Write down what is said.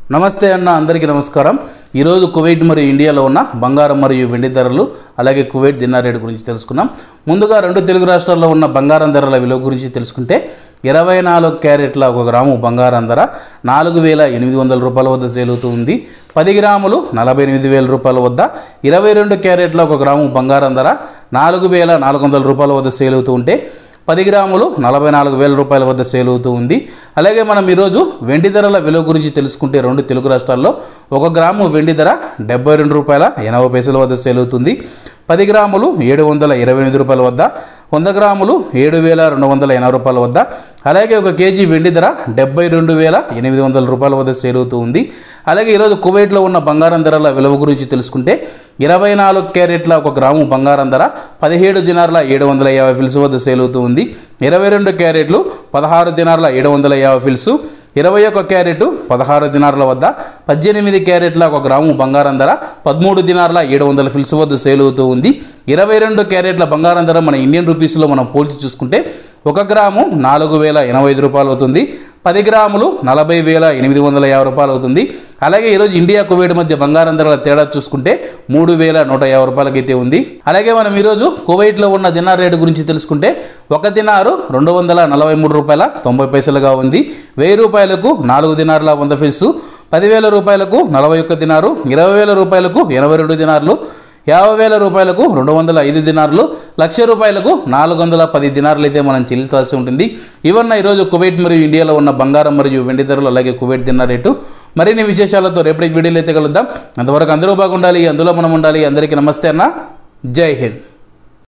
నమస్తే అన్న అందరికీ నమస్కారం ఈరోజు కువైట్ మరియు ఇండియాలో ఉన్న బంగారం మరియు వెండి ధరలు అలాగే కువైట్ దినార్ రేటు గురించి తెలుసుకున్నాం ముందుగా రెండు తెలుగు రాష్ట్రాల్లో ఉన్న బంగారం ధరల విలువ గురించి తెలుసుకుంటే ఇరవై నాలుగు క్యారెట్ల ఒక గ్రాము బంగారం ధర నాలుగు వేల ఎనిమిది వందల రూపాయల వద్ద సేలుతూ ఉంది పది గ్రాములు నలభై ఎనిమిది వేల రూపాయల వద్ద ఇరవై రెండు క్యారెట్ల ఒక గ్రాము బంగారం ధర నాలుగు వేల నాలుగు వందల రూపాయల వద్ద సేలుతూ ఉంటే పది గ్రాములు నలభై నాలుగు వేల రూపాయల వద్ద సేల్ అవుతూ ఉంది అలాగే మనం ఈరోజు వెండి ధరల విలువ గురించి తెలుసుకుంటే రెండు తెలుగు రాష్ట్రాల్లో ఒక గ్రాము వెండి ధర డెబ్బై రెండు రూపాయల ఎనభై పైసల వద్ద సేల్ అవుతుంది పది గ్రాములు ఏడు వందల ఇరవై ఎనిమిది రూపాయల వద్ద వంద గ్రాములు ఏడు వేల రెండు వందల ఎనభై రూపాయల వద్ద అలాగే ఒక కేజీ వెండి ధర డెబ్బై రెండు వేల ఎనిమిది వందల రూపాయల వద్ద సేల్ అవుతూ ఉంది అలాగే ఈరోజు కువైట్లో ఉన్న బంగారం ధరల విలువ గురించి తెలుసుకుంటే ఇరవై నాలుగు క్యారెట్ల ఒక గ్రాము బంగారం ధర పదిహేడు దినార్ల ఏడు వందల యాభై ఫిల్స్ వద్ద సేల్ అవుతూ ఉంది ఇరవై రెండు క్యారెట్లు పదహారు దినార్ల ఏడు వందల యాభై ఫిల్స్ ఇరవై ఒక్క క్యారెట్ పదహారు దినార్ల వద్ద పద్దెనిమిది క్యారెట్ల ఒక గ్రాము బంగారం ధర పదమూడు దినార్ల ఏడు వందల ఫిల్స్ వద్ద సేల్ అవుతూ ఉంది ఇరవై రెండు క్యారెట్ల బంగారం ధర మన ఇండియన్ రూపీస్లో మనం పోల్చి చూసుకుంటే ఒక గ్రాము నాలుగు వేల ఎనభై ఐదు రూపాయలు అవుతుంది పది గ్రాములు నలభై వేల ఎనిమిది వందల యాభై రూపాయలు అవుతుంది అలాగే ఈరోజు ఇండియా కువైట్ మధ్య బంగారం ధరల తేడా చూసుకుంటే మూడు వేల నూట యాభై రూపాయలకైతే ఉంది అలాగే మనం ఈరోజు కువైట్లో ఉన్న దినార్ రేటు గురించి తెలుసుకుంటే ఒక దినారు రెండు వందల నలభై మూడు రూపాయల తొంభై పైసలుగా ఉంది వెయ్యి రూపాయలకు నాలుగు దినార్ల వంద ఫిల్స్ పదివేల రూపాయలకు నలభై ఒక్క దినారు ఇరవై వేల రూపాయలకు ఎనభై రెండు దినార్లు యాభై వేల రూపాయలకు రెండు వందల ఐదు దినార్లు లక్ష రూపాయలకు నాలుగు వందల పది దినార్లు అయితే మనం చెల్లించాల్సి ఉంటుంది ఇవన్న ఈరోజు కువైట్ మరియు ఇండియాలో ఉన్న బంగారం మరియు వెండి ధరలు అలాగే కువైట్ దినార్ రేటు మరిన్ని విశేషాలతో రేపటి వీడియోలో అయితే కలుద్దాం అంతవరకు అందరూ బాగుండాలి అందులో మనం ఉండాలి అందరికీ నమస్తే అన్న జై హింద్